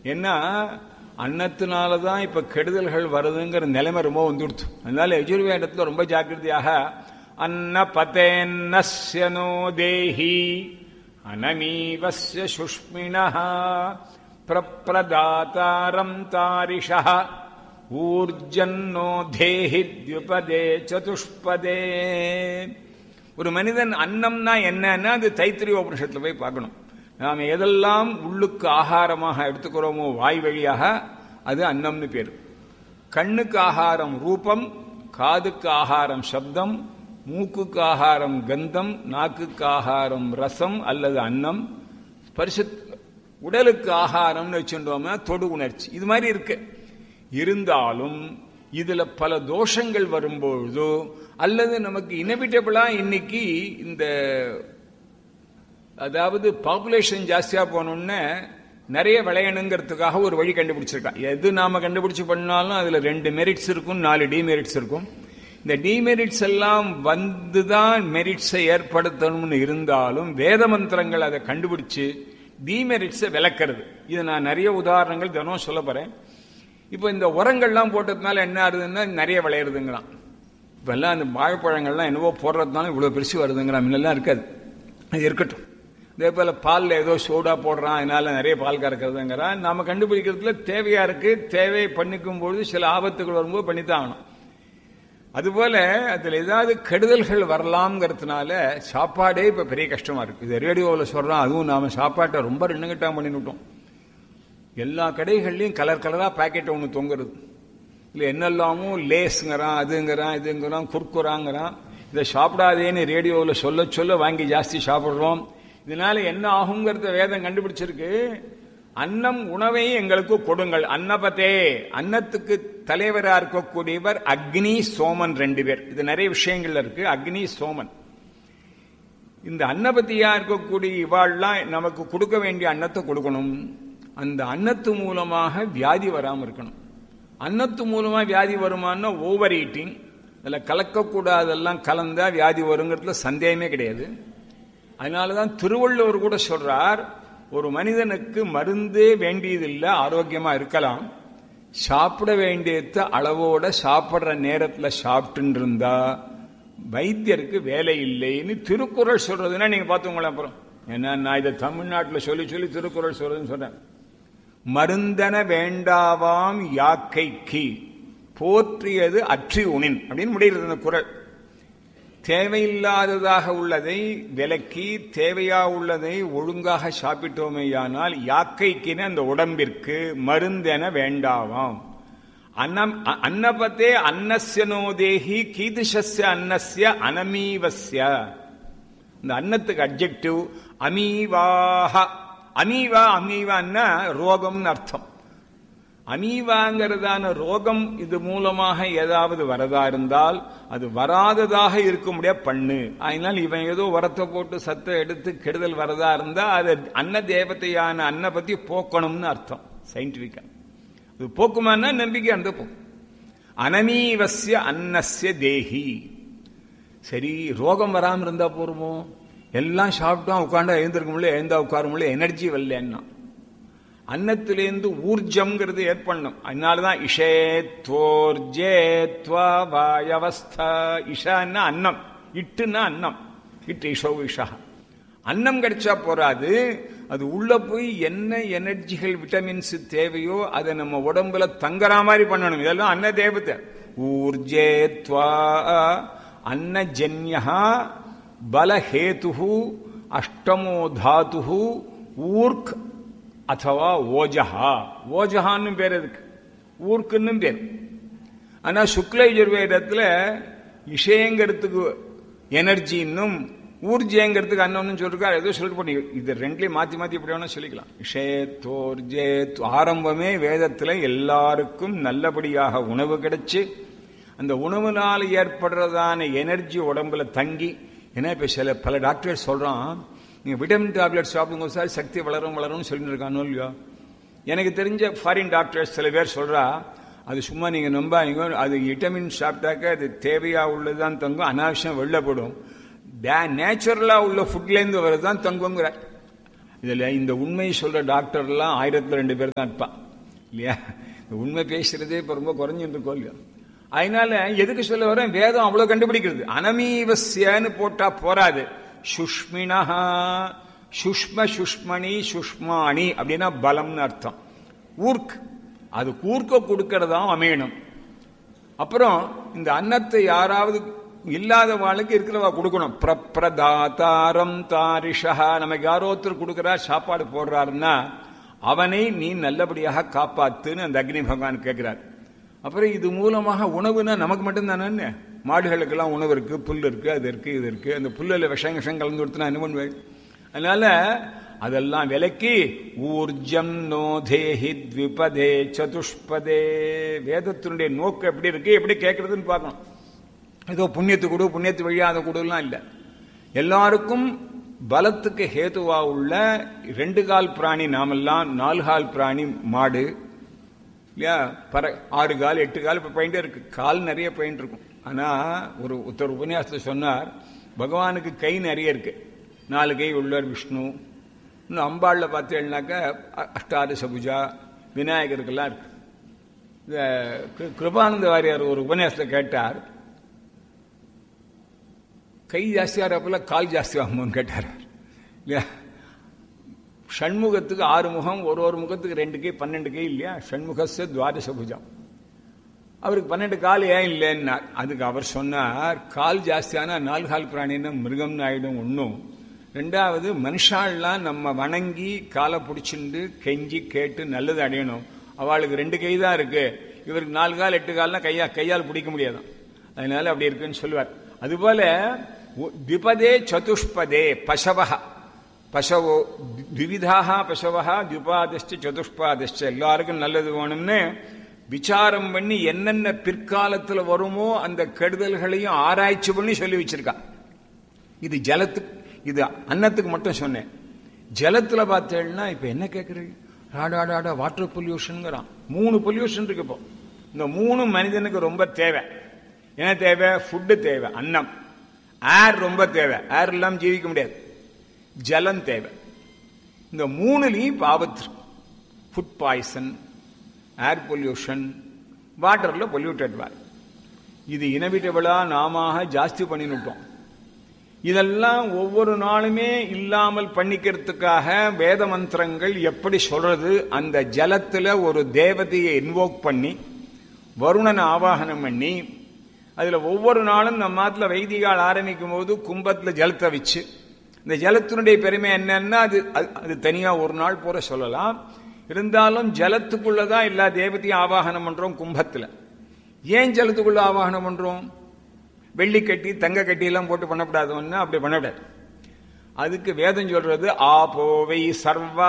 ஏன்னா அன்னத்தினால தான் இப்ப கெடுதல்கள் வருதுங்கிற நிலைமை ரொம்ப வந்துடுச்சு அதனால எஜுர்வேதத்துல ரொம்ப ஜாக்கிரதையாக அன்ன பதேன்னஸ்ய நோ தேஹி அனமீவஸ்ய சுஷ்மிணா பிரப்ரதாத்தாரம் தாரிஷா ஊர்ஜன்னோ தேஹி தியுபதே சதுஷ்பதே ஒரு மனிதன் அன்னம்னா என்னன்னா அது தைத்திரிய உபனிஷத்துல போய் பார்க்கணும் நாம் எதெல்லாம் உள்ளுக்கு ஆகாரமாக எடுத்துக்கிறோமோ வாய் வழியாக அது அன்னம்னு பேர் கண்ணுக்கு ஆகாரம் ரூபம் காதுக்கு ஆகாரம் சப்தம் மூக்குக்கு ஆகாரம் கந்தம் நாக்குக்கு ஆகாரம் ரசம் அல்லது அன்னம் பரிசு உடலுக்கு ஆகாரம்னு வச்சுட்டோம்னா தொடு உணர்ச்சி இது மாதிரி இருக்கு இருந்தாலும் இதுல பல தோஷங்கள் வரும்பொழுதோ அல்லது நமக்கு இனவிட்டபிளா இன்னைக்கு இந்த அதாவது பாப்புலேஷன் ஜாஸ்தியா போனோம்னு நிறைய விளையணுங்கிறதுக்காக ஒரு வழி கண்டுபிடிச்சிருக்கா எது நாம கண்டுபிடிச்சு பண்ணாலும் அதுல ரெண்டு மெரிட்ஸ் இருக்கும் நாலு டிமெரிட்ஸ் இருக்கும் இந்த டிமெரிட்ஸ் எல்லாம் வந்துதான் மெரிட்ஸை ஏற்படுத்தணும்னு இருந்தாலும் வேத மந்திரங்கள் அதை கண்டுபிடிச்சு டிமெரிட்ஸை விளக்கிறது இது நான் நிறைய உதாரணங்கள் தினம் சொல்ல போறேன் இப்போ இந்த உரங்கள்லாம் போட்டதுனால என்ன ஆகுதுன்னா நிறைய விளையிறதுங்கிறான் இப்பெல்லாம் அந்த வாழைப்பழங்கள்லாம் என்னவோ போடுறதுனால இவ்வளவு பெருசு வருதுங்கிறான் முன்னெல்லாம் இருக்காது அது இருக்கட்டும் இதே போல பாலில் ஏதோ சோடா போடுறான் அதனால நிறைய பால் கறக்கிறதுங்கிறான் நாம கண்டுபிடிக்கிறதுல தேவையா இருக்கு தேவை பண்ணிக்கும் பொழுது சில ஆபத்துகள் வரும்போது பண்ணித்தான் ஆகணும் அதுபோல அதுல ஏதாவது கெடுதல்கள் வரலாம்ங்கிறதுனால சாப்பாடே இப்ப பெரிய கஷ்டமா இருக்கு இது ரேடியோவில் சொல்றான் அதுவும் நாம சாப்பாட்டை ரொம்ப ரெண்டு கட்டா பண்ணிவிட்டோம் எல்லா கடைகள்லயும் கலர் கலரா பாக்கெட் ஒன்று தொங்குறது இல்லை என்னெல்லாமோ லேஸுங்கிறான் அதுங்கிறான் இதுங்கிறான் குர்குராங்கிறான் இதை சாப்பிடாதேன்னு ரேடியோவில் சொல்ல சொல்ல வாங்கி ஜாஸ்தி சாப்பிட்றோம் இதனால என்ன ஆகுங்கிறத வேதம் கண்டுபிடிச்சிருக்கு அன்னம் உணவை எங்களுக்கு கொடுங்கள் அன்னபதே அன்னத்துக்கு தலைவரா இருக்கக்கூடியவர் அக்னி சோமன் ரெண்டு பேர் இது நிறைய விஷயங்கள்ல இருக்கு அக்னி சோமன் இந்த அன்னபதியா இருக்கக்கூடிய இவாள்லாம் நமக்கு கொடுக்க வேண்டிய அன்னத்தை கொடுக்கணும் அந்த அன்னத்து மூலமாக வியாதி வராம இருக்கணும் அன்னத்து மூலமா வியாதி வருமானா ஓவர் ஈட்டிங் அதில் கலக்கக்கூடாதெல்லாம் கலந்தா வியாதி வருங்கிறதுல சந்தேகமே கிடையாது அதனாலதான் திருவள்ளுவர் கூட சொல்றார் ஒரு மனிதனுக்கு மருந்தே வேண்டியதில்லை ஆரோக்கியமா இருக்கலாம் சாப்பிட வேண்டியத அளவோட சாப்பிடுற நேரத்துல சாப்பிட்டு இருந்தா வைத்தியருக்கு வேலை இல்லைன்னு திருக்குறள் சொல்றதுன்னா நீங்க பார்த்துங்களேன் அப்புறம் ஏன்னா நான் இதை தமிழ்நாட்டில் சொல்லி சொல்லி திருக்குறள் சொல்றதுன்னு சொல்றேன் மருந்தன வேண்டாவாம் யாக்கைக்கு போற்றியது அற்றி உணின் அப்படின்னு முடிகிறது இந்த குரல் தேவையில்லாததாக உள்ளதை விலக்கி தேவையா உள்ளதை ஒழுங்காக சாப்பிட்டோமேயானால் யாக்கைக்கின அந்த உடம்பிற்கு மருந்தென வேண்டாவாம் அன்னம் அன்னபத்தே அன்னஸ்ய நோதேகி கீதுஷஸ்ய அன்னஸ்ய அனமீவஸ்ய இந்த அன்னத்துக்கு அப்ஜெக்டிவ் அமீவாக அமீவா அமீவான்னா ரோகம்னு அர்த்தம் அமீவாங்கிறதான ரோகம் இது மூலமாக ஏதாவது வரதா இருந்தால் அது வராததாக இருக்க முடியாது பண்ணு அதனால் இவன் ஏதோ வரத்தை போட்டு சத்தை எடுத்து கெடுதல் வரதா இருந்தா அது அன்ன தேவத்தையான அன்ன பத்தி போக்கணும்னு அர்த்தம் சயின்டிபிக்கா அது போக்குமானா நம்பிக்கை அந்த போக்கும் அனமீவசிய அன்னஸ்ய தேஹி சரி ரோகம் வராம இருந்தா போருமோ எல்லாம் சாப்பிட்டோம் உட்காண்டா எழுந்திருக்க முடியல எழுந்தா உட்கார முடியல எனர்ஜி வரலன்னா அன்னத்திலேருந்து ஊர்ஜம்ங்கிறது ஏற்படணும் அதனாலதான் இஷேத்வோர்ஜேத்வா வாயவஸ்தா இஷான்னா அன்னம் இட்டுன்னா அன்னம் இட்டு இஷோ இஷா அன்னம் கிடைச்சா போறாது அது உள்ள போய் என்ன எனர்ஜிகள் விட்டமின்ஸ் தேவையோ அதை நம்ம உடம்புல தங்குற மாதிரி பண்ணணும் இதெல்லாம் அன்ன தேவத்தை ஊர்ஜேத்வா அன்னஜன்யா பலஹேது அஷ்டமோ தாத்து ஊர்க் அத்தவா ஓஜஹா ஓஜஹான்னு பேர் இருக்கு ஊர்க்குன்னு பேர் ஆனா சுக்ல யஜுர்வேதத்துல இஷயங்கிறதுக்கு எனர்ஜின்னும் ஊர்ஜேங்கிறதுக்கு அன்னொன்னு சொல்லிருக்காரு ஏதோ சொல்லிட்டு பண்ணி இது ரெண்டுலயும் மாத்தி மாத்தி எப்படி வேணா சொல்லிக்கலாம் இஷேத்தோர்ஜே ஆரம்பமே வேதத்துல எல்லாருக்கும் நல்லபடியாக உணவு கிடைச்சு அந்த உணவுனால் ஏற்படுறதான எனர்ஜி உடம்புல தங்கி ஏன்னா இப்ப சில பல டாக்டர் சொல்றான் நீங்க விட்டமின் டேப்லெட் சாப்பிடுங்க சார் சக்தி வளரும் வளரும் சொல்லிட்டு இருக்கானோ இல்லையோ எனக்கு தெரிஞ்ச ஃபாரின் டாக்டர்ஸ் சில பேர் சொல்றா அது சும்மா நீங்க நம்பாதீங்க அது விட்டமின் சாப்பிட்டாக்க அது தேவையா உள்ளதுதான் தங்கும் அனாவசியம் வெளில போடும் நேச்சுரலா உள்ள ஃபுட்ல இருந்து வரதுதான் தங்குங்கிற இதுல இந்த உண்மை சொல்ற டாக்டர்லாம் ஆயிரத்துல ரெண்டு பேர் தான் இருப்பான் இல்லையா இந்த உண்மை பேசுறதே இப்ப ரொம்ப குறைஞ்சிட்டு இருக்கோம் இல்லையா அதனால எதுக்கு சொல்ல வரேன் வேதம் அவ்வளவு கண்டுபிடிக்கிறது அனமீவசியன்னு போட்டா போராது சுஷ்மினா சுஷ்ம சுஷ்மணி சுஷ்மாணி அப்படின்னா பலம்னு அர்த்தம் ஊர்க் அது கூர்க்க கொடுக்கறதாம் அமையணும் அப்புறம் இந்த அன்னத்தை யாராவது இல்லாத வாழ்க்கை இருக்கிறவா கொடுக்கணும் பிரதாதாரம் தாரிஷா நமக்கு யாரோ ஒருத்தர் கொடுக்குறா சாப்பாடு போடுறாருன்னா அவனை நீ நல்லபடியாக காப்பாத்துன்னு அந்த அக்னி பகவான் கேட்கிறார் அப்புறம் இது மூலமாக உணவுனா நமக்கு மட்டும்தானே மாடுகளுக்கெல்லாம் உணவு இருக்கு புல் இருக்கு அது இருக்கு இது இருக்கு அந்த புல்லில் விஷம் விஷம் கலந்து கொடுத்து என்ன பண்ணுவேன் அதனால அதெல்லாம் விலக்கி ஊர்ஜம் நோதேஹி த்விபதே சதுஷ்பதே வேதத்தினுடைய நோக்கம் எப்படி இருக்கு எப்படி கேட்கறதுன்னு பார்க்கணும் ஏதோ புண்ணியத்து கொடு புண்ணியத்து வழியா அதை கொடுலாம் இல்லை எல்லாருக்கும் பலத்துக்கு ஹேதுவா உள்ள ரெண்டு கால் பிராணி நாமெல்லாம் நாலு கால் பிராணி மாடு இல்லையா பற ஆறு கால் எட்டு கால் இப்போ பயின்ட்டு இருக்கு கால் நிறைய பயின்ட்டு இருக்கும் ஆனா ஒரு ஒருத்தர் உபன்யாசத்தை சொன்னார் பகவானுக்கு கை நிறைய இருக்கு நாலு கை உள்ளவர் விஷ்ணு இன்னும் அம்பாளில் பார்த்தீங்கன்னாக்கா அஷ்டாதச பூஜா விநாயகருக்கெல்லாம் இருக்கு இந்த கிருபானந்த வாரியார் ஒரு உபன்யாசத்தில் கேட்டார் கை ஜாஸ்தியாகிறப்பல கால் ஜாஸ்தி ஆகுமோன்னு கேட்டார் இல்லையா ஷண்முகத்துக்கு ஆறு முகம் ஒரு ஒரு முகத்துக்கு ரெண்டு கை பன்னெண்டு கை இல்லையா ஷண்முகச துவாதச பூஜம் அவருக்கு பன்னெண்டு கால் ஏன் இல்லைன்னார் அதுக்கு அவர் சொன்னார் கால் ஜாஸ்தியான நாலு கால் பிராணின்னா மிருகம்னு ஆயிடும் ஒன்றும் ரெண்டாவது மனுஷாலாம் நம்ம வணங்கி காலை பிடிச்சிண்டு கெஞ்சி கேட்டு நல்லது அடையணும் அவளுக்கு ரெண்டு கை தான் இருக்கு இவருக்கு நாலு கால் எட்டு கால்லாம் கையா கையால் பிடிக்க முடியாதான் அதனால அப்படி இருக்குன்னு சொல்லுவார் அதுபோல திபதே சதுஷ்பதே பசவஹ பசவோ திவிதாக பசவஹா திபாதஷ்ட சதுஷ்பாதஷ்ட எல்லாருக்கும் நல்லது வேணும்னு விசாரம் பண்ணி என்னென்ன பிற்காலத்தில் வருமோ அந்த கெடுதல்களையும் ஆராய்ச்சி பண்ணி சொல்லி வச்சிருக்கா இது ஜலத்துக்கு இது அன்னத்துக்கு மட்டும் சொன்னேன் ஜலத்துல பார்த்தேன்னா இப்ப என்ன கேட்குறீங்க ராடாடாடா வாட்டர் பொல்யூஷனுங்கிறான் மூணு பொல்யூஷன் இருக்கு இப்போ இந்த மூணு மனிதனுக்கு ரொம்ப தேவை என்ன தேவை ஃபுட்டு தேவை அன்னம் ஏர் ரொம்ப தேவை ஏர் இல்லாமல் ஜீவிக்க முடியாது ஜலம் தேவை இந்த மூணுலையும் ஆபத்து ஃபுட் பாய்சன் ஏர் பொல்யூஷன் வாட்டரில் பொல்யூட்டட் வார் இது இனவிட்டபிளா நாம ஜாஸ்தி பண்ணிவிட்டோம் இதெல்லாம் ஒவ்வொரு நாளுமே இல்லாமல் பண்ணிக்கிறதுக்காக வேத மந்திரங்கள் எப்படி சொல்றது அந்த ஜலத்துல ஒரு தேவதையை இன்வோக் பண்ணி வருணனை ஆவாகனம் பண்ணி அதுல ஒவ்வொரு நாளும் நம்ம மாத்துல வைதிகால் ஆரம்பிக்கும் போது கும்பத்துல ஜலத்தை வச்சு இந்த ஜலத்தினுடைய பெருமை என்னன்னா அது அது தனியா ஒரு நாள் போற சொல்லலாம் இருந்தாலும் ஜலத்துக்குள்ளதான் எல்லா தேவதையும் ஆவாகனம் பண்றோம் கும்பத்துல ஏன் ஜலத்துக்குள்ள ஆவாகனம் பண்றோம் வெள்ளி கட்டி தங்க கட்டி எல்லாம் போட்டு பண்ணக்கூடாதுன்னு அப்படி பண்ணக்கூடாது அதுக்கு வேதம் சொல்றது ஆபோவை சர்வா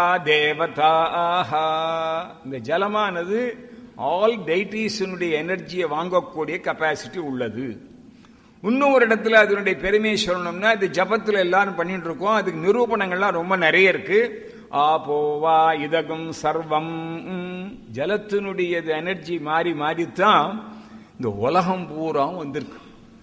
தேவதாஹா இந்த ஜலமானது ஆல் டைட்டிஸினுடைய எனர்ஜியை வாங்கக்கூடிய கெப்பாசிட்டி உள்ளது இன்னும் ஒரு இடத்துல அதனுடைய பெருமையை சொல்லணும்னா இது ஜபத்துல எல்லாரும் பண்ணிட்டு இருக்கோம் அதுக்கு நிரூபணங்கள்லாம் ரொம்ப நிறைய இருக்கு ஆபோவா இதகம் சர்வம் ஜலத்தினுடைய எனர்ஜி மாறி மாறித்தான் இந்த உலகம் பூரா வந்திருக்கு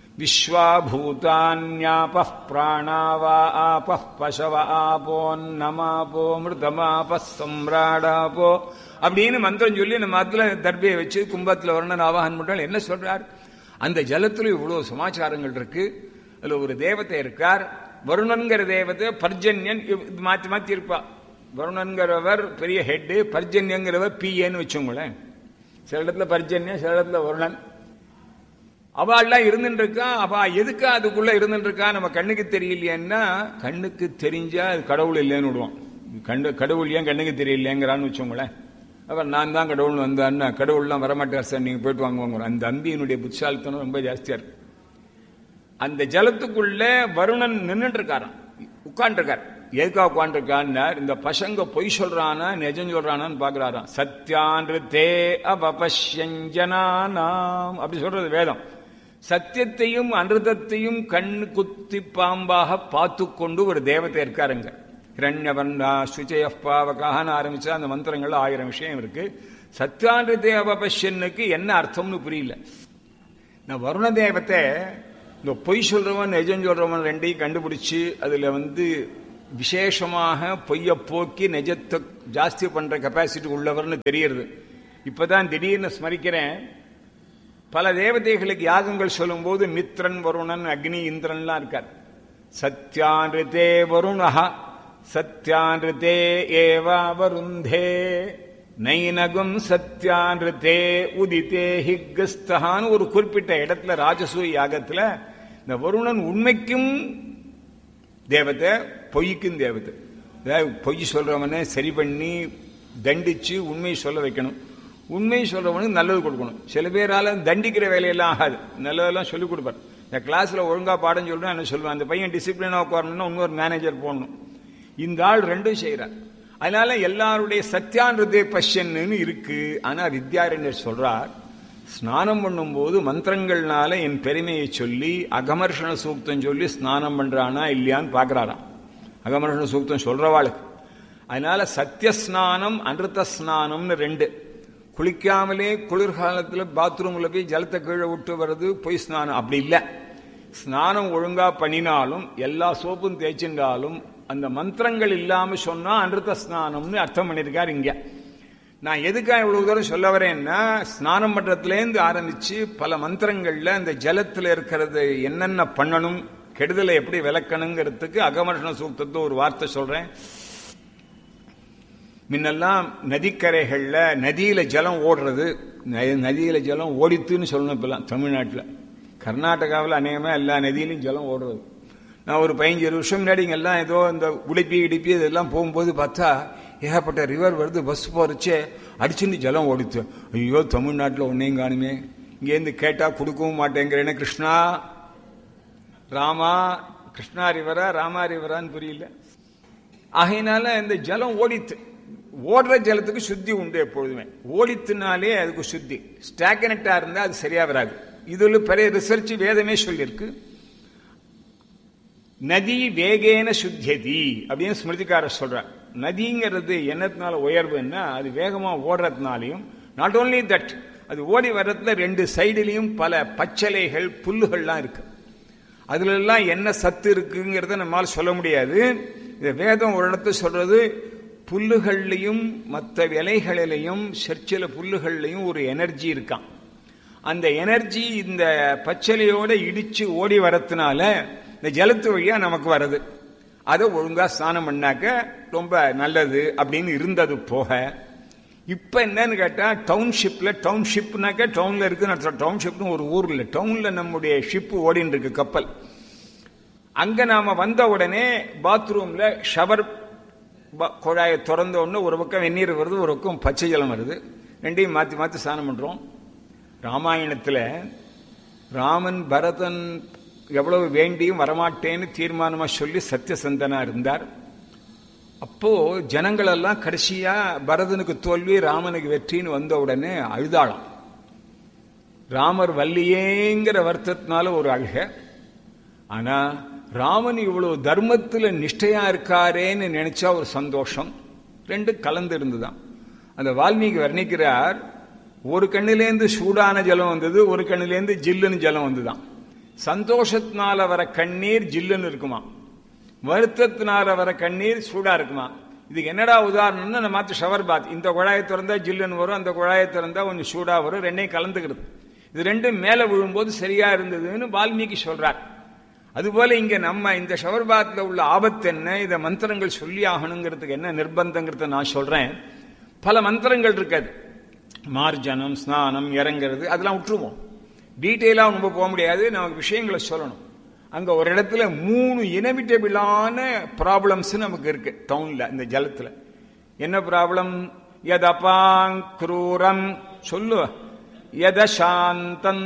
விஸ்வாபூதான்யாப பிராணாவா ஆப பசவ ஆபோன்னமாபோ மிருதமாப சம்ராடாபோ அப்படின்னு மந்திரம் சொல்லி நம்ம அதுல தர்பியை வச்சு கும்பத்துல வர்ணன் ஆவாகன் பண்றாள் என்ன சொல்றார் அந்த ஜலத்துல இவ்வளவு சமாச்சாரங்கள் இருக்கு அதுல ஒரு தேவதை இருக்கார் வருணன்கிற தேவதை பர்ஜன்யன் மாத்தி மாத்தி இருப்பா வருணன்கிறவர் பெரிய ஹெட்டு பர்ஜன்யங்கிறவர் பிஏன்னு வச்சோங்களேன் சில இடத்துல பர்ஜன்யம் சில இடத்துல வருணன் அவள்லாம் இருந்துட்டு இருக்கா அவ எதுக்கு அதுக்குள்ள இருந்துட்டு இருக்கா நம்ம கண்ணுக்கு தெரியலையேன்னா கண்ணுக்கு தெரிஞ்சா அது கடவுள் இல்லைன்னு விடுவோம் கண்டு கடவுள் ஏன் கண்ணுக்கு தெரியலையேங்கிறான்னு வச்சோங்களேன் அவர் நான் தான் கடவுள் வந்தான்னா கடவுள்லாம் வரமாட்டார் சார் நீங்க போயிட்டு வாங்குவாங்க அந்த அம்பியினுடைய புத்தாலித்தனம் ரொம்ப ஜாஸ்தியா இருக்கு அந்த ஜலத்துக்குள்ள வருணன் நின்றுட்டு இருக்காராம் உட்காந்துருக்கார் எதுக்காக உட்காந்துருக்கான்னு இந்த பசங்க பொய் சொல்றானா நிஜம் சொல்றானான்னு பாக்குறாராம் சத்யான்று தே அவபஷ்யஞ்சனானாம் அப்படி சொல்றது வேதம் சத்தியத்தையும் அனுதத்தையும் கண் குத்தி பாம்பாக பார்த்து கொண்டு ஒரு தேவதை இருக்காருங்க ஹிரண்யவர்ணா சுஜய பாவகான்னு ஆரம்பிச்சா அந்த மந்திரங்கள்ல ஆயிரம் விஷயம் இருக்கு சத்யான்று தேவபஷ்யனுக்கு என்ன அர்த்தம்னு புரியல நான் வருண தேவத்தை இந்த பொய் சொல்றவன் நிஜம் சொல்றவன் ரெண்டையும் கண்டுபிடிச்சு அதுல வந்து விசேஷமாக பொய்ய போக்கி நிஜத்தை ஜாஸ்தி பண்ற கெப்பாசிட்டி உள்ளவர்னு தெரியுது இப்பதான் திடீர்னு ஸ்மரிக்கிறேன் பல தேவதைகளுக்கு யாகங்கள் சொல்லும்போது மித்ரன் வருணன் அக்னி இந்திரன்லாம் இருக்கார் சத்யானிருதே வருணஹா சத்யானிருதே ஏவா வருந்தே நைனகம் சத்யானிருதே உதித்தே ஹிக்கஸ்தகான்னு ஒரு குறிப்பிட்ட இடத்துல ராஜசூய யாகத்துல இந்த வருணன் உண்மைக்கும் தேவதை பொய்க்கும் தேவதை அதாவது பொய் சொல்றவனை சரி பண்ணி தண்டிச்சு உண்மையை சொல்ல வைக்கணும் உண்மை சொல்றவனுக்கு நல்லது கொடுக்கணும் சில பேரால தண்டிக்கிற வேலையெல்லாம் ஆகாது நல்லதெல்லாம் சொல்லிக் கொடுப்பார் இந்த கிளாஸ்ல ஒழுங்கா பாடம் சொல்றேன் என்ன சொல்லுவேன் அந்த பையன் டிசிப்ளினா உட்காரணும்னா இன்னொரு மேனேஜர் போடணும் இந்த ஆள் ரெண்டும் செய்யறார் அதனால எல்லாருடைய சத்தியான்றதே பஷ்யன்னு இருக்கு ஆனா வித்யாரண்யர் சொல்றார் ஸ்நானம் பண்ணும்போது மந்திரங்கள்னால என் பெருமையை சொல்லி அகமர்ஷண சூக்தம் சொல்லி ஸ்நானம் பண்றானா இல்லையான்னு பாக்குறாராம் அகமர்ஷண சூக்தம் சொல்றவாளுக்கு அதனால சத்தியஸ்நானம் அனிருத்த ஸ்நானம்னு ரெண்டு குளிக்காமலே குளிர்காலத்தில் பாத்ரூம்ல போய் ஜலத்தை கீழே விட்டு வர்றது பொய் ஸ்நானம் அப்படி இல்லை ஸ்நானம் ஒழுங்கா பண்ணினாலும் எல்லா சோப்பும் தேய்ச்சின்றாலும் அந்த மந்திரங்கள் இல்லாம சொன்னா அனிருத்த ஸ்நானம்னு அர்த்தம் பண்ணியிருக்கார் இங்க நான் எதுக்காக இவ்வளவு தூரம் சொல்ல வரேன்னா ஸ்நானம் பண்றதுலேருந்து ஆரம்பிச்சு பல மந்திரங்கள்ல அந்த ஜலத்துல இருக்கிறது என்னென்ன பண்ணணும் கெடுதலை எப்படி விளக்கணுங்கிறதுக்கு அகமர்ஷண சூக்தத்தை ஒரு வார்த்தை சொல்றேன் முன்னெல்லாம் நதிக்கரைகள்ல நதியில ஜலம் ஓடுறது நதியில ஜலம் ஓடித்துன்னு சொல்லணும் இப்பெல்லாம் தமிழ்நாட்டில் கர்நாடகாவில் அநேகமா எல்லா நதியிலும் ஜலம் ஓடுறது நான் ஒரு பதினஞ்சு வருஷம் முன்னாடி இங்கெல்லாம் ஏதோ இந்த உடுப்பி இடிப்பி இதெல்லாம் போகும்போது பார்த்தா ஏகப்பட்ட ரிவர் வருது பஸ் போறச்சே அடிச்சுன்னு ஜலம் ஓடிச்சு ஐயோ தமிழ்நாட்டில் ஒன்னையும் காணுமே இங்கேருந்து கேட்டா கொடுக்கவும் மாட்டேங்கிறேன்னு கிருஷ்ணா ராமா கிருஷ்ணா ரிவரா ராமா ரிவரான்னு புரியல ஆகையினால இந்த ஜலம் ஓடித்து ஓடுற ஜலத்துக்கு சுத்தி உண்டு எப்பொழுதுமே ஓடித்துனாலே அதுக்கு சுத்தி ஸ்டாக்னட்டா இருந்தா அது சரியா வராது இதுல பெரிய ரிசர்ச் வேதமே சொல்லியிருக்கு நதி வேகேன சுத்தியதி அப்படின்னு ஸ்மிருதிக்காரர் சொல்றார் நதிங்கிறது என்னத்தினால உயர்வுன்னா அது வேகமா ஓடுறதுனாலையும் நாட் ஓன்லி தட் அது ஓடி வர்றதுல ரெண்டு சைடுலையும் பல பச்சலைகள் புல்லுகள்லாம் இருக்கு அதுல எல்லாம் என்ன சத்து இருக்குங்கிறத நம்மால் சொல்ல முடியாது இந்த வேதம் ஒரு இடத்துல சொல்றது புல்லுகள்லையும் மற்ற இலைகளிலையும் சிற்சில புல்லுகள்லையும் ஒரு எனர்ஜி இருக்கான் அந்த எனர்ஜி இந்த பச்சலையோட இடிச்சு ஓடி வரதுனால இந்த ஜலத்து வழியா நமக்கு வருது அதை ஒழுங்கா ஸ்நானம் பண்ணாக்க ரொம்ப நல்லது அப்படின்னு இருந்தது போக இப்ப என்னன்னு கேட்டா டவுன்ஷிப்ல டவுன்ஷிப்னாக்க டவுன்ல இருக்கு டவுன்ஷிப்னு ஒரு ஊர்ல டவுன்ல நம்முடைய ஷிப் ஓடின்னு இருக்கு கப்பல் அங்க நாம வந்த உடனே பாத்ரூம்ல ஷவர் குழாயை திறந்த உடனே ஒரு பக்கம் வெந்நீர் வருது ஒரு பக்கம் பச்சை ஜலம் வருது ரெண்டையும் மாத்தி மாத்தி ஸ்நானம் பண்றோம் ராமாயணத்துல ராமன் பரதன் எவ்வளவு வேண்டியும் வரமாட்டேன்னு தீர்மானமா சொல்லி சத்தியசந்தனா இருந்தார் அப்போ ஜனங்கள் எல்லாம் கடைசியா பரதனுக்கு தோல்வி ராமனுக்கு வெற்றின்னு வந்த உடனே அழுதாளாம் ராமர் வல்லியேங்கிற வருத்தத்தினால ஒரு அழுக ஆனா ராமன் இவ்வளவு தர்மத்துல நிஷ்டையா இருக்காரேன்னு நினைச்சா ஒரு சந்தோஷம் ரெண்டு கலந்து இருந்துதான் அந்த வால்மீகி வர்ணிக்கிறார் ஒரு கண்ணிலேருந்து சூடான ஜலம் வந்தது ஒரு கண்ணிலேருந்து ஜில்லுன்னு ஜலம் வந்துதான் சந்தோஷத்தினால வர கண்ணீர் ஜில்லுன்னு இருக்குமா வருத்தத்தினால வர கண்ணீர் சூடா இருக்குமா இதுக்கு என்னடா உதாரணம்னா நம்ம மாத்து ஷவர் பாத் இந்த குழாயை திறந்தா ஜில்லுன்னு வரும் அந்த குழாயை திறந்தா கொஞ்சம் சூடா வரும் ரெண்டையும் கலந்துக்கிறது இது ரெண்டும் மேல விழும்போது சரியா இருந்ததுன்னு வால்மீகி சொல்றார் அதுபோல இங்க நம்ம இந்த ஷவர் பாத்ல உள்ள ஆபத்து என்ன இதை மந்திரங்கள் சொல்லி ஆகணுங்கிறதுக்கு என்ன நிர்பந்தங்கிறத நான் சொல்றேன் பல மந்திரங்கள் இருக்காது மார்ஜனம் ஸ்நானம் இறங்கிறது அதெல்லாம் விட்டுருவோம் டீட்டெயிலா ரொம்ப போக முடியாது நமக்கு விஷயங்களை சொல்லணும் அங்க ஒரு இடத்துல மூணு இனவிட்டபிளான ப்ராப்ளம்ஸ் நமக்கு இருக்கு டவுன்ல இந்த ஜலத்துல என்ன ப்ராப்ளம் யதபாங்குரூரம் சொல்லு யத சாந்தம்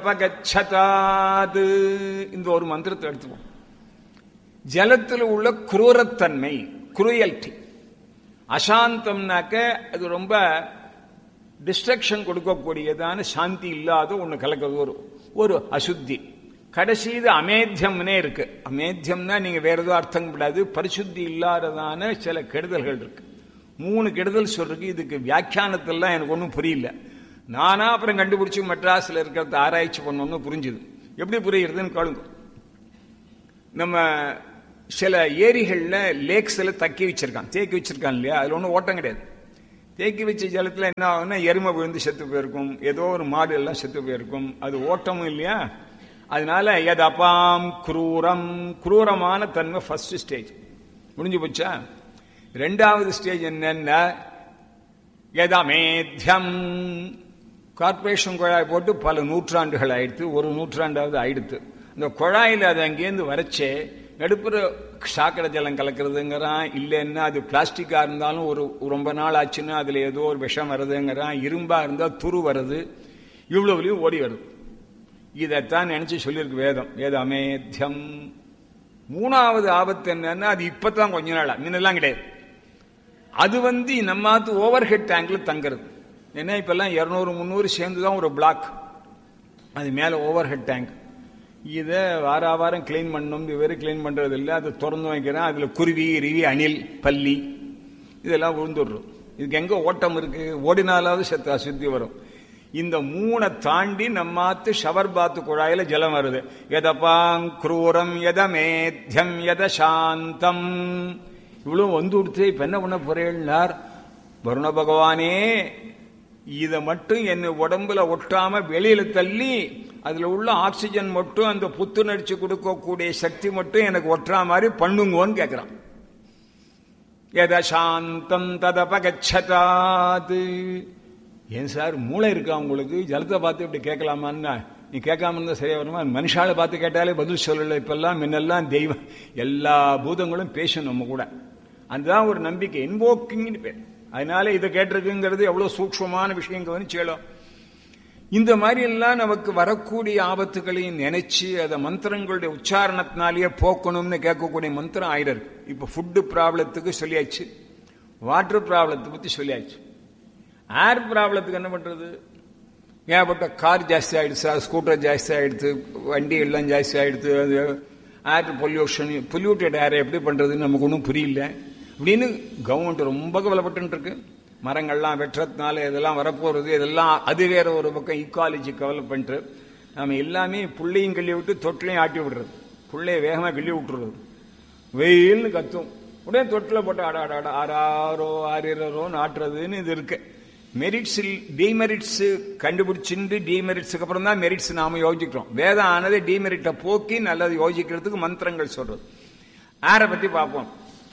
ததபகச்சதாது இந்த ஒரு மந்திரத்தை எடுத்துப்போம் ஜலத்தில் உள்ள குரூரத்தன்மை குரூயல்டி அசாந்தம்னாக்க அது ரொம்ப டிஸ்ட்ரக்ஷன் கொடுக்கக்கூடியதான சாந்தி இல்லாத ஒண்ணு கலக்கிறது ஒரு ஒரு அசுத்தி கடைசி இது அமேத்தியம்னே இருக்கு அமேத்தியம்னா நீங்க வேற ஏதோ அர்த்தம் கூடாது பரிசுத்தி இல்லாததான சில கெடுதல்கள் இருக்கு மூணு கெடுதல் சொல்றதுக்கு இதுக்கு வியாக்கியானத்தெல்லாம் எனக்கு ஒன்றும் புரியல நானா அப்புறம் கண்டுபிடிச்சு மெட்ராஸ்ல இருக்கிறத ஆராய்ச்சி பண்ணணும்னு புரிஞ்சுது எப்படி புரியுறதுன்னு கேளுங்க நம்ம சில ஏரிகள்ல லேக்ஸ்ல தக்கி வச்சிருக்கான் தேக்கி வச்சிருக்கான் இல்லையா அதுல ஒன்றும் ஓட்டம் கிடையாது தேக்கி வச்ச ஜலத்துல என்ன ஆகும்னா எருமை விழுந்து செத்து போயிருக்கும் ஏதோ ஒரு மாடு எல்லாம் செத்து போயிருக்கும் அது ஓட்டமும் இல்லையா அதனால எதப்பாம் குரூரம் குரூரமான தன்மை ஃபர்ஸ்ட் ஸ்டேஜ் முடிஞ்சு போச்சா ரெண்டாவது ஸ்டேஜ் என்னன்னா எதமேத்தியம் கார்பரேஷன் குழாய் போட்டு பல நூற்றாண்டுகள் ஆயிடுத்து ஒரு நூற்றாண்டாவது ஆயிடுத்து இந்த குழாயில் அது அங்கேருந்து வரைச்சே நடுப்புற சாக்கடை ஜலம் கலக்கிறதுங்கிறான் இல்லைன்னா அது பிளாஸ்டிக்கா இருந்தாலும் ஒரு ரொம்ப நாள் ஆச்சுன்னா அதுல ஏதோ ஒரு விஷம் வருதுங்கிறான் இரும்பா இருந்தா துரு வருது இவ்வளவுலையும் ஓடி வருது இதைத்தான் நினைச்சு சொல்லியிருக்கு வேதம் வேத அமேத்தியம் மூணாவது ஆபத்து என்னன்னா அது இப்பதான் கொஞ்ச நாளா முன்னெல்லாம் கிடையாது அது வந்து நம்மாத்து ஓவர் ஹெட் டேங்க்ல தங்குறது ஏன்னா இப்பெல்லாம் இருநூறு முந்நூறு சேர்ந்து தான் ஒரு பிளாக் அது மேல ஓவர் ஹெட் டேங்க் இதை வார வாரம் கிளீன் பண்ணணும் வெறும் கிளீன் பண்றது இல்லை அதை திறந்து வைக்கிறேன் அதுல குருவி இருவி அணில் பல்லி இதெல்லாம் விழுந்துடுறோம் இதுக்கு எங்க ஓட்டம் இருக்கு ஓடினாலாவது செத்து அசுத்தி வரும் இந்த மூணை தாண்டி நம்மாத்து ஷவர் பாத்து குழாயில ஜலம் வருது எதப்பாங் குரூரம் எதமேத்தியம் எத சாந்தம் இவ்வளவு வந்து கொடுத்து இப்ப என்ன பண்ண போறேன்னார் வருண பகவானே இதை மட்டும் என் உடம்புல ஒட்டாம வெளியில தள்ளி அதுல உள்ள ஆக்சிஜன் மட்டும் அந்த புத்துணர்ச்சி கொடுக்கக்கூடிய சக்தி மட்டும் எனக்கு ஒட்டுற மாதிரி பண்ணுங்கோன்னு கேட்கிறான் எத சாந்தம் ததபகச்சதாது ஏன் சார் மூளை இருக்கா உங்களுக்கு ஜலத்தை பார்த்து இப்படி கேட்கலாமான்னா நீ கேட்காம இருந்தா சரியா வருமா மனுஷால பார்த்து கேட்டாலே பதில் சொல்லல இப்பெல்லாம் முன்னெல்லாம் தெய்வம் எல்லா பூதங்களும் பேசும் நம்ம கூட அதுதான் ஒரு நம்பிக்கை இன்வோக்கிங்னு பேர் அதனால இதை கேட்டிருக்குங்கிறது எவ்வளவு சூக்ஷமான விஷயம் கவனிச்சேலும் இந்த மாதிரி எல்லாம் நமக்கு வரக்கூடிய ஆபத்துகளையும் நினைச்சு அதை மந்திரங்களுடைய உச்சாரணத்தினாலேயே போக்கணும்னு கேட்கக்கூடிய மந்திரம் ஆயிரம் இருக்கு இப்ப ஃபுட்டு ப்ராப்ளத்துக்கு சொல்லியாச்சு வாட்டர் ப்ராப்ளத்தை பத்தி சொல்லியாச்சு ஏர் ப்ராப்ளத்துக்கு என்ன பண்றது ஏகப்பட்ட கார் ஜாஸ்தி ஆயிடுச்சு ஸ்கூட்டர் ஜாஸ்தி ஆயிடுச்சு வண்டி எல்லாம் ஜாஸ்தி ஆயிடுச்சு அது ஏர் பொல்யூஷன் பொல்யூட்டட் ஏரை எப்படி பண்றதுன்னு நமக்கு ஒன்றும் புரியல அப்படின்னு கவர்மெண்ட் ரொம்ப கவலைப்பட்டு இருக்கு மரங்கள்லாம் வெட்டுறதுனால இதெல்லாம் வரப்போறது இதெல்லாம் அது வேற ஒரு பக்கம் ஈக்காலஜி கவலை பண்ணிட்டு நம்ம எல்லாமே புள்ளையும் கிள்ளி விட்டு தொட்டிலையும் ஆட்டி விடுறது புள்ளைய வேகமா கிள்ளி விட்டுறது வெயில்னு கத்தும் உடனே தொட்டில் போட்டு ஆடா ஆடா ஆறாரோ ஆறிரரோன்னு ஆட்டுறதுன்னு இது இருக்கு மெரிட்ஸ் டிமெரிட்ஸ் கண்டுபிடிச்சிட்டு டிமெரிட்ஸுக்கு அப்புறம் தான் மெரிட்ஸ் நாம யோசிக்கிறோம் வேதம் ஆனது டிமெரிட்டை போக்கி நல்லது யோசிக்கிறதுக்கு மந்திரங்கள் சொல்றது ஆரை பத்தி பார்ப்போம்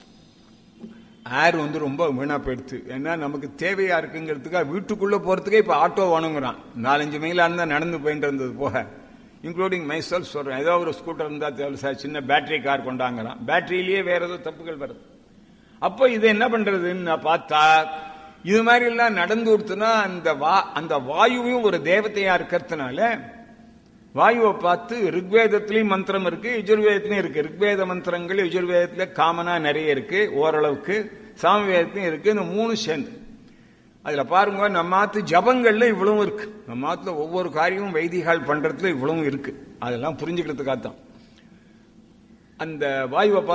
ஏர் வந்து ரொம்ப வீணா போயிடுது ஏன்னா நமக்கு தேவையா இருக்குங்கிறதுக்காக வீட்டுக்குள்ள போறதுக்கே இப்ப ஆட்டோ வேணுங்கிறான் நாலஞ்சு மைலா இருந்தா நடந்து போயிட்டு இருந்தது போக இன்க்ளூடிங் மைசெல் சொல்றேன் ஏதோ ஒரு ஸ்கூட்டர் இருந்தா தேவை சார் சின்ன பேட்டரி கார் கொண்டாங்கிறான் பேட்டரியிலேயே வேற ஏதோ தப்புகள் வருது அப்போ இது என்ன பண்றதுன்னு நான் பார்த்தா இது மாதிரி எல்லாம் நடந்து கொடுத்துனா அந்த வா அந்த வாயுவையும் ஒரு தேவதையா இருக்கிறதுனால வாயுவை பார்த்து ரிக்வேதத்திலையும் மந்திரம் இருக்கு யஜுர்வேதத்திலையும் இருக்கு ரிக்வேத மந்திரங்கள் யஜுர்வேதத்துல காமனா நிறைய இருக்கு ஓரளவுக்கு சாமவேதத்திலையும் இருக்கு இந்த மூணு சேர்ந்து அதுல பாருங்க நம்ம ஆத்து ஜபங்கள்ல இவ்வளவும் இருக்கு நம்ம ஆத்துல ஒவ்வொரு காரியமும் வைதிகால் பண்றதுல இவ்வளவும் இருக்கு அதெல்லாம் புரிஞ்சுக்கிறதுக்காகத்தான் அந்த வாயுவை